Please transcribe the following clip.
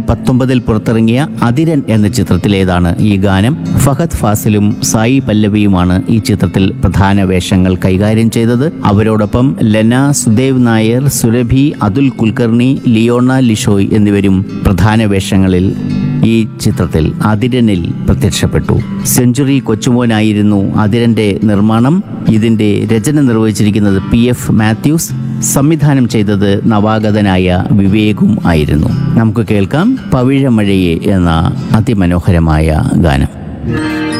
പത്തൊമ്പതിൽ പുറത്തിറങ്ങിയ അതിരൻ എന്ന ചിത്രത്തിലേതാണ് ഈ ഗാനം ഫഹദ് ഫാസിലും സായി പല്ലവിയുമാണ് ഈ ചിത്രത്തിൽ പ്രധാന വേഷങ്ങൾ കൈകാര്യം ചെയ്തത് അവരോടൊപ്പം ലെന സുദേവ് നായർ സുരഭി അതുൽ കുൽക്കർണി ലിയോണ ലിഷോയ് എന്നിവരും പ്രധാന വേഷങ്ങളിൽ ഈ ചിത്രത്തിൽ അതിരനിൽ പ്രത്യക്ഷപ്പെട്ടു സെഞ്ചുറി കൊച്ചുമോനായിരുന്നു അതിരന്റെ നിർമ്മാണം ഇതിന്റെ രചന നിർവഹിച്ചിരിക്കുന്നത് പി എഫ് മാത്യൂസ് സംവിധാനം ചെയ്തത് നവാഗതനായ വിവേകും ആയിരുന്നു നമുക്ക് കേൾക്കാം പവിഴമഴയെ എന്ന അതിമനോഹരമായ ഗാനം